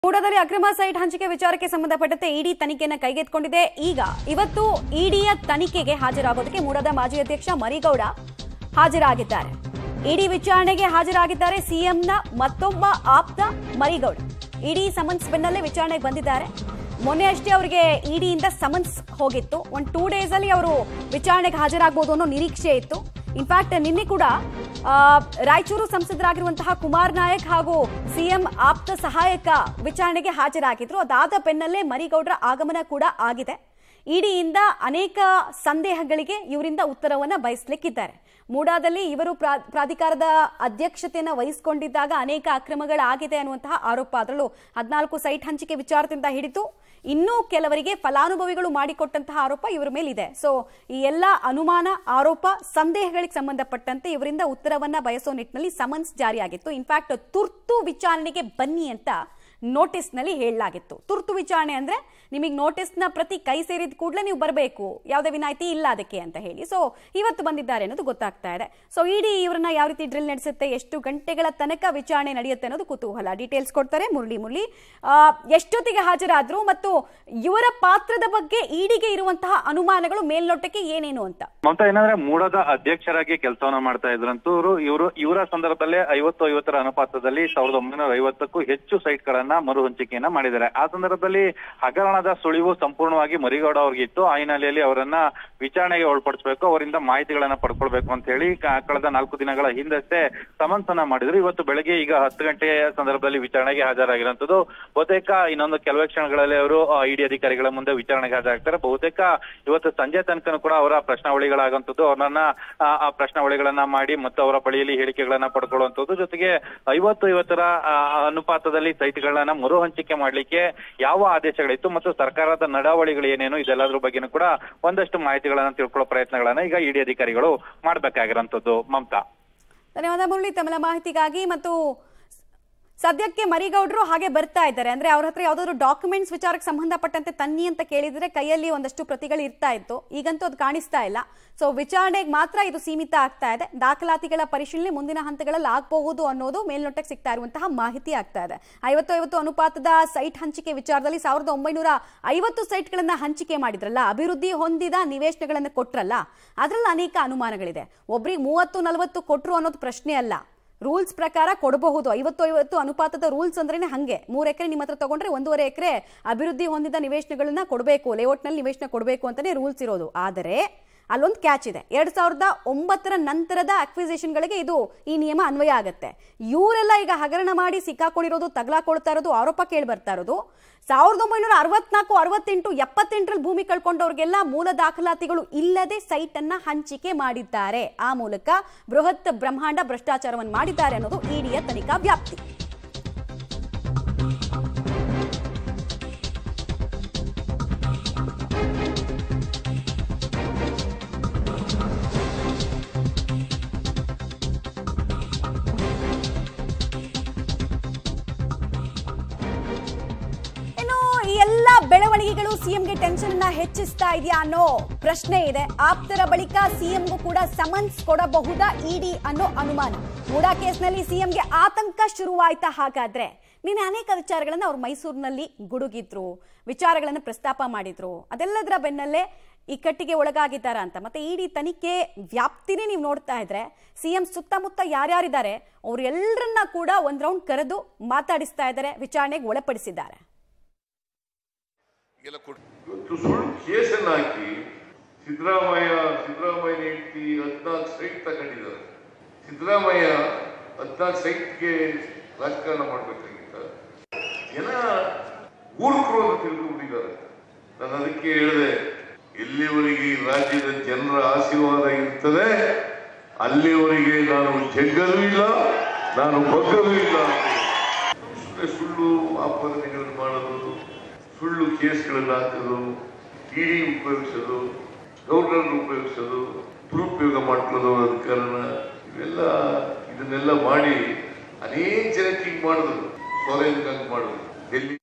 ಮೂಡದಲ್ಲಿ ಅಕ್ರಮ ಸೈಟ್ ಹಂಚಿಕೆ ವಿಚಾರಕ್ಕೆ ಸಂಬಂಧಪಟ್ಟಂತೆ ಇಡಿ ತನಿಖೆಯನ್ನು ಕೈಗೆತ್ತಿಕೊಂಡಿದೆ ಈಗ ಇವತ್ತು ಇಡಿಯ ತನಿಖೆಗೆ ಹಾಜರಾಗೋದಕ್ಕೆ ಮೂಡದ ಮಾಜಿ ಅಧ್ಯಕ್ಷ ಮರಿಗೌಡ ಹಾಜರಾಗಿದ್ದಾರೆ ಇಡಿ ವಿಚಾರಣೆಗೆ ಹಾಜರಾಗಿದ್ದಾರೆ ಸಿಎಂನ ಮತ್ತೊಬ್ಬ ಆಪ್ತ ಮರಿಗೌಡ ಇಡಿ ಸಮನ್ಸ್ ಬೆನ್ನಲ್ಲೇ ವಿಚಾರಣೆಗೆ ಬಂದಿದ್ದಾರೆ ಮೊನ್ನೆ ಅಷ್ಟೇ ಅವರಿಗೆ ಇಡಿಯಿಂದ ಸಮನ್ಸ್ ಹೋಗಿತ್ತು ಒಂದು ಟೂ ಡೇಸ್ ಅಲ್ಲಿ ಅವರು ವಿಚಾರಣೆಗೆ ಹಾಜರಾಗಬಹುದು ಅನ್ನೋ ನಿರೀಕ್ಷೆ ಇತ್ತು ಇನ್ಫ್ಯಾಕ್ಟ್ ನಿನ್ನೆ ಕೂಡ ಆ, ರಾಯಚೂರು ಸಂಸದರಾಗಿರುವಂತಹ ಕುಮಾರ್ ನಾಯಕ್ ಹಾಗೂ ಸಿಎಂ ಆಪ್ತ ಸಹಾಯಕ ವಿಚಾರಣೆಗೆ ಹಾಜರಾಗಿದ್ರು ಅದಾದ ಬೆನ್ನಲ್ಲೇ ಮರಿಗೌಡರ ಆಗಮನ ಕೂಡ ಆಗಿದೆ ಇಡಿಯಿಂದ ಅನೇಕ ಸಂದೇಹಗಳಿಗೆ ಇವರಿಂದ ಉತ್ತರವನ್ನ ಬಯಸ್ಲಿಕ್ಕಿದ್ದಾರೆ ಮೂಡಾದಲ್ಲಿ ಇವರು ಪ್ರಾ- ಪ್ರಾಧಿಕಾರದ ಅಧ್ಯಕ್ಷತೆಯನ್ನ ವಹಿಸಿಕೊಂಡಿದ್ದಾಗ ಅನೇಕ ಅಕ್ರಮಗಳಾಗಿದೆ ಅನ್ನುವಂತಹ ಆರೋಪ ಅದರಲ್ಲೂ ಹದಿನಾಲ್ಕು ಸೈಟ್ ಹಂಚಿಕೆ ವಿಚಾರದಿಂದ ಹಿಡಿದು ಇನ್ನೂ ಕೆಲವರಿಗೆ ಫಲಾನುಭವಿಗಳು ಮಾಡಿಕೊಟ್ಟಂತಹ ಆರೋಪ ಇವರ ಮೇಲಿದೆ ಸೊ ಈ ಎಲ್ಲ ಅನುಮಾನ ಆರೋಪ ಸಂದೇಹಗಳಿಗೆ ಸಂಬಂಧಪಟ್ಟಂತೆ ಇವರಿಂದ ಉತ್ತರವನ್ನ ಬಯಸೋ ನಿಟ್ಟಿನಲ್ಲಿ ಸಮನ್ಸ್ ಜಾರಿಯಾಗಿತ್ತು ಇನ್ಫ್ಯಾಕ್ಟ್ ತುರ್ತು ವಿಚಾರಣೆಗೆ ಬನ್ನಿ ಅಂತ ನೋಟಿಸ್ನಲ್ಲಿ ಹೇಳಲಾಗಿತ್ತು ತುರ್ತು ವಿಚಾರಣೆ ಅಂದ್ರೆ ನಿಮಗೆ ನೋಟಿಸ್ನ ಪ್ರತಿ ಕೈ ಸೇರಿದ ಕೂಡಲೇ ನೀವು ಬರಬೇಕು ಯಾವುದೇ ವಿನಾಯಿತಿ ಇಲ್ಲ ಅದಕ್ಕೆ ಅಂತ ಹೇಳಿ ಸೊ ಇವತ್ತು ಬಂದಿದ್ದಾರೆ ಅನ್ನೋದು ಗೊತ್ತಾಗ್ತಾ ಇದೆ ಸೊ ಇಡಿ ಇವರನ್ನ ಯಾವ ರೀತಿ ಡ್ರಿಲ್ ನಡೆಸುತ್ತೆ ಎಷ್ಟು ಗಂಟೆಗಳ ತನಕ ವಿಚಾರಣೆ ನಡೆಯುತ್ತೆ ಅನ್ನೋದು ಕುತೂಹಲ ಡೀಟೇಲ್ಸ್ ಕೊಡ್ತಾರೆ ಮುರಳಿ ಮುರಳಿ ಆ, ಎಷ್ಟೊತ್ತಿಗೆ ಹಾಜರಾದ್ರು ಮತ್ತು ಇವರ ಪಾತ್ರದ ಬಗ್ಗೆ ಇಡಿಗೆ ಇರುವಂತಹ ಅನುಮಾನಗಳು ಮೇಲ್ನೋಟಕ್ಕೆ ಏನೇನು ಅಂತ ಮಮತಾ ಏನಂದ್ರೆ ಮೂಡದ ಅಧ್ಯಕ್ಷರಾಗಿ ಕೆಲಸವನ್ನ ಮಾಡ್ತಾ ಇದ್ರಂತೂ ಇವರು ಇವರು ಇವರ ಸಂದರ್ಭದಲ್ಲೇ ಐವತ್ತು ಐವತ್ತರ ಅನುಪಾತದಲ್ಲಿ ಸಾವಿರದ ಒಂಬೈನೂರ ಐವತ್ತಕ್ಕೂ ಹೆಚ್ಚು ಸೈಟ್ ಗಳನ್ನ ಮರು ಹಂಚಿಕೆಯನ್ನ ಮಾಡಿದ್ದಾರೆ ಆ ಸಂದರ್ಭದಲ್ಲಿ ಹಗರಣದ ಸುಳಿವು ಸಂಪೂರ್ಣವಾಗಿ ಮರಿಗೌಡ ಅವ್ರಿಗೆ ಇತ್ತು ಆ ಹಿನ್ನೆಲೆಯಲ್ಲಿ ಅವರನ್ನ ವಿಚಾರಣೆಗೆ ಒಳಪಡಿಸಬೇಕು ಅವರಿಂದ ಮಾಹಿತಿಗಳನ್ನ ಪಡ್ಕೊಳ್ಬೇಕು ಅಂತ ಹೇಳಿ ಕ- ಕಳೆದ ನಾಲ್ಕು ದಿನಗಳ ಹಿಂದಷ್ಟೇ ಸಮನ್ಸ್ ಅನ್ನ ಮಾಡಿದ್ರು ಇವತ್ತು ಬೆಳಗ್ಗೆ ಈಗ ಹತ್ತು ಗಂಟೆಯ ಸಂದರ್ಭದಲ್ಲಿ ವಿಚಾರಣೆಗೆ ಹಾಜರಾಗಿರುವಂತದ್ದು ಬಹುತೇಕ ಇನ್ನೊಂದು ಕೆಲವೇ ಕ್ಷಣಗಳಲ್ಲಿ ಅವರು ಇಡಿ ಅಧಿಕಾರಿಗಳ ಮುಂದೆ ವಿಚಾರಣೆಗೆ ಹಾಜರಾಗ್ತಾರೆ ಬಹುತೇಕ ಇವತ್ತು ಸಂಜೆ ತನಕನೂ ಕೂಡ ಅವರ ಪ್ರಶ್ನಾವಳಿಗಳಾಗುವಂಥದ್ದು ಅವ್ರನ್ನ ಆ, ಆ ಪ್ರಶ್ನಾವಳಿಗಳನ್ನ ಮಾಡಿ ಮತ್ತು ಅವರ ಬಳಿಯಲ್ಲಿ ಹೇಳಿಕೆಗಳನ್ನ ಪಡ್ಕೊಳ್ಳುವಂಥದ್ದು ಜೊತೆಗೆ ಐವತ್ತು ಐವತ್ತರ ಆ, ಅನುಪಾತದಲ್ಲಿ ಸೈಟ್ಗಳನ್ನ ಮರು ಹಂಚಿಕೆ ಮಾಡ್ಲಿಕ್ಕೆ ಯಾವ ಆದೇಶಗಳಿತ್ತು ಮತ್ತು ಸರ್ಕಾರದ ನಡಾವಳಿಗಳು ಏನೇನು ಇದೆಲ್ಲದ್ರ ಬಗ್ಗೆನೂ ಕೂಡ ಒಂದಷ್ಟು ಮಾಹಿತಿಗಳನ್ನ ತಿಳ್ಕೊಳ್ಳೋ ಪ್ರಯತ್ನಗಳನ್ನ ಈಗ ಇಡಿ ಅಧಿಕಾರಿಗಳು ಮಾಡ್ಬೇಕಾಗಿರೋಂಥದ್ದು ಮಮತಾ ಧನ್ಯವಾದ ಮುರಳಿ ತಮ್ಮ ಮಾಹಿತಿಗಾಗಿ ಮತ್ತು ಸದ್ಯಕ್ಕೆ ಮರಿಗೌಡರು ಹಾಗೆ ಬರ್ತಾ ಇದ್ದಾರೆ ಅಂದ್ರೆ ಅವ್ರ ಹತ್ರ ಯಾವ್ದಾದ್ರು ಡಾಕ್ಯುಮೆಂಟ್ಸ್ ವಿಚಾರಕ್ಕೆ ಸಂಬಂಧಪಟ್ಟಂತೆ ತನ್ನಿ ಅಂತ ಕೇಳಿದ್ರೆ ಕೈಯಲ್ಲಿ ಒಂದಷ್ಟು ಪ್ರತಿಗಳು ಇರ್ತಾ ಇತ್ತು ಈಗಂತೂ ಅದು ಕಾಣಿಸ್ತಾ ಇಲ್ಲ ಸೊ ವಿಚಾರಣೆಗೆ ಮಾತ್ರ ಇದು ಸೀಮಿತ ಆಗ್ತಾ ಇದೆ ದಾಖಲಾತಿಗಳ ಪರಿಶೀಲನೆ ಮುಂದಿನ ಹಂತಗಳಲ್ಲಿ ಆಗಬಹುದು ಅನ್ನೋದು ಮೇಲ್ನೋಟಕ್ಕೆ ಸಿಗ್ತಾ ಇರುವಂತಹ ಮಾಹಿತಿ ಆಗ್ತಾ ಇದೆ ಐವತ್ತು ಐವತ್ತು ಅನುಪಾತದ ಸೈಟ್ ಹಂಚಿಕೆ ವಿಚಾರದಲ್ಲಿ ಸಾವಿರದ ಒಂಬೈನೂರ ಐವತ್ತು ಸೈಟ್ಗಳನ್ನ ಹಂಚಿಕೆ ಮಾಡಿದ್ರಲ್ಲ ಅಭಿವೃದ್ಧಿ ಹೊಂದಿದ ನಿವೇಶನಗಳನ್ನು ಕೊಟ್ರಲ್ಲ ಅದರಲ್ಲಿ ಅನೇಕ ಅನುಮಾನಗಳಿದೆ ಒಬ್ರಿಗೆ ಮೂವತ್ತು ನಲವತ್ತು ಕೊಟ್ರು ಅನ್ನೋದು ಪ್ರಶ್ನೆ ಅಲ್ಲ ರೂಲ್ಸ್ ಪ್ರಕಾರ ಕೊಡಬಹುದು ಐವತ್ತು ಐವತ್ತು ಅನುಪಾತದ ರೂಲ್ಸ್ ಅಂದ್ರೇನೆ ಹಂಗೆ ಮೂರು ಎಕರೆ ನಿಮ್ಮ ಹತ್ರ ತಗೊಂಡ್ರೆ ಒಂದೂವರೆ ಎಕರೆ ಅಭಿವೃದ್ಧಿ ಹೊಂದಿದ ನಿವೇಶನಗಳನ್ನ ಕೊಡಬೇಕು ಲೇಔಟ್ನಲ್ಲಿ ನಿವೇಶನ ಕೊಡಬೇಕು ಅಂತಾನೆ ರೂಲ್ಸ್ ಇರೋದು ಆದರೆ ಅಲ್ಲೊಂದು ಕ್ಯಾಚ್ ಇದೆ ಎರಡ್ ಸಾವಿರದ ಒಂಬತ್ತರ ನಂತರದ ಅಕ್ವಿಸೇಷನ್ಗಳಿಗೆ ಇದು ಈ ನಿಯಮ ಅನ್ವಯ ಆಗುತ್ತೆ ಇವರೆಲ್ಲ ಈಗ ಹಗರಣ ಮಾಡಿ ಸಿಕ್ಕಾಕೊಂಡಿರೋದು ತಗಲಾಕೊಳ್ತಾ ಇರೋದು ಆರೋಪ ಕೇಳಿ ಬರ್ತಾ ಇರೋದು ಸಾವಿರದ ಒಂಬೈನೂರ ಅರವತ್ನಾಲ್ಕು ಅರವತ್ತೆಂಟು ಎಪ್ಪತ್ತೆಂಟರಲ್ಲಿ ಭೂಮಿ ಕಳ್ಕೊಂಡವ್ರಿಗೆಲ್ಲ ಮೂಲ ದಾಖಲಾತಿಗಳು ಇಲ್ಲದೆ ಸೈಟ್ ಅನ್ನ ಹಂಚಿಕೆ ಮಾಡಿದ್ದಾರೆ ಆ ಮೂಲಕ ಬೃಹತ್ ಬ್ರಹ್ಮಾಂಡ ಭ್ರಷ್ಟಾಚಾರವನ್ನು ಮಾಡಿದ್ದಾರೆ ಅನ್ನೋದು ಇಡಿಯ ತನಿಖಾ ವ್ಯಾಪ್ತಿ ಇನ್ನು ಈ ಎಲ್ಲ ಬೆಳವಣಿಗೆಗಳು ಸಿಎಂಗೆ ಟೆನ್ಷನ್ ಅನ್ನ ಹೆಚ್ಚಿಸ್ತಾ ಇದೆಯಾ ಅನ್ನೋ ಪ್ರಶ್ನೆ ಇದೆ ಆಪ್ತರ ಬಳಿಕ ಸಿಎಂಗೂ ಕೂಡ ಸಮನ್ಸ್ ಕೊಡಬಹುದಾ ಇಡಿ ಅನ್ನೋ ಅನುಮಾನ ಮೂಡಾ ಕೇಸ್ನಲ್ಲಿ ಸಿಎಂಗೆ ಆತಂಕ ಶುರುವಾಯ್ತಾ ಹಾಗಾದ್ರೆ ನಿನ್ನೆ ಅನೇಕ ವಿಚಾರಗಳನ್ನ ಅವ್ರು ಮೈಸೂರಿನಲ್ಲಿ ಗುಡುಗಿದ್ರು ವಿಚಾರಗಳನ್ನು ಪ್ರಸ್ತಾಪ ಮಾಡಿದ್ರು ಅದೆಲ್ಲದರ ಬೆನ್ನಲ್ಲೇ ಇಕ್ಕಟ್ಟಿಗೆ ಒಳಗಾಗಿದ್ದಾರ ಅಂತ ಮತ್ತೆ ಇಡಿ ತನಿಖೆ ವ್ಯಾಪ್ತಿನೇ ನೀವು ನೋಡ್ತಾ ಇದ್ರೆ ಸಿಎಂ ಸುತ್ತಮುತ್ತ ಯಾರ್ಯಾರಿದ್ದಾರೆ ಅವ್ರೆಲ್ಲರನ್ನ ಕೂಡ ಒಂದ್ ರೌಂಡ್ ಕರೆದು ಮಾತಾಡಿಸ್ತಾ ಇದ್ದಾರೆ ವಿಚಾರಣೆಗೆ ಒಳಪಡಿಸಿದ್ದಾರೆ ಎಲ್ಲ ಕೊಟ್ಟು ಇವತ್ತು ಸುಳ್ಳು ಕೇಸನ್ನ ಹಾಕಿ ಸಿದ್ದರಾಮಯ್ಯ ಸಿದ್ದರಾಮಯ್ಯ ಹೆಂಡತಿ ಹದಿನಾಲ್ಕು ಸೈಟ್ ತಗೊಂಡಿದ್ದಾರೆ ಸಿದ್ದರಾಮಯ್ಯ ಹದಿನಾಲ್ಕು ಸೈಟ್ಗೆ ರಾಜಕಾರಣ ಮಾಡ್ಬೇಕಾಗಿತ್ತ ಜನ ಮೂರ್ಖರು ಅಂತ ತಿಳ್ಕೊಂಡಿದ್ದಾರೆ ನಾನು ಅದಕ್ಕೆ ಹೇಳಿದೆ ಎಲ್ಲಿವರೆಗೆ ಈ ರಾಜ್ಯದ ಜನರ ಆಶೀರ್ವಾದ ಇರ್ತದೆ ಅಲ್ಲಿವರೆಗೆ ನಾನು ಜಗ್ಗಲೂ ಇಲ್ಲ ನಾನು ಬಗ್ಗಲೂ ಇಲ್ಲ ಸುಮ್ಮನೆ ಸುಳ್ಳು ಆಪಾದನೆಗಳನ್ನು ಮಾಡೋದು ಸುಳ್ಳು ಕೇಸ್ಗಳನ್ನು ಹಾಕೋದು ಇಡಿ ಉಪಯೋಗಿಸೋದು ಗೌರ್ನರ್ ಉಪಯೋಗಿಸೋದು ದುರುಪಯೋಗ ಮಾಡ್ಕೊಳ್ಳೋದು ರಾಜಕಾರಣ ಇವೆಲ್ಲ ಇದನ್ನೆಲ್ಲ ಮಾಡಿ ಅನೇಕ ಜನಕ್ಕೆ ಹಿಂಗ್ ಮಾಡಿದ್ರು ಸೋರೆಂಗ್ ಹಂಗ್ ಮಾಡಿದ್ರು ಡೆಲ್ಲಿ